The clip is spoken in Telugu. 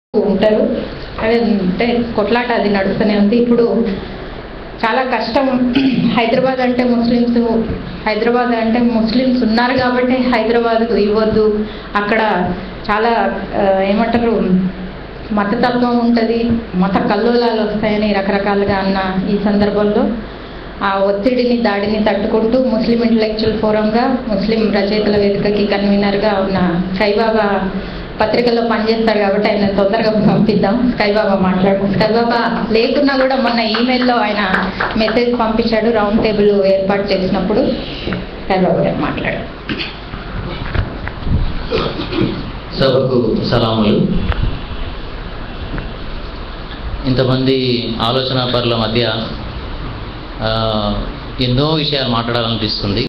ఉంటారు అదే అంటే కొట్లాట అది నడుస్తూనే ఉంది ఇప్పుడు చాలా కష్టం హైదరాబాద్ అంటే ముస్లిమ్స్ హైదరాబాద్ అంటే ముస్లిమ్స్ ఉన్నారు కాబట్టి హైదరాబాద్ ఇవ్వద్దు అక్కడ చాలా ఆ, ఏమంటారు మతతత్వం ఉంటుంది మత కల్లోలాలు వస్తాయని రకరకాలుగా అన్న ఈ సందర్భంలో ఆ ఒత్తిడిని దాడిని తట్టుకుంటూ ముస్లిం ఇంటలెక్చువల్ ఫోరంగా ముస్లిం రచయితల వేదికకి కన్వీనర్గా ఉన్న సాయిబాబా పత్రికలో పనిచేస్తారు కాబట్టి ఆయన తొందరగా పంపిద్దాం స్కైబాబా మాట్లాడు స్కైబాబా లేకున్నా కూడా మొన్న ఈమెయిల్లో ఆయన మెసేజ్ పంపించాడు రౌండ్ టేబుల్ ఏర్పాటు చేసినప్పుడు స్కైబాబా గారు మాట్లాడారు సభకు సలాములు ఇంతమంది ఆలోచన పరుల మధ్య ఆ, ఎన్నో విషయాలు మాట్లాడాలనిపిస్తుంది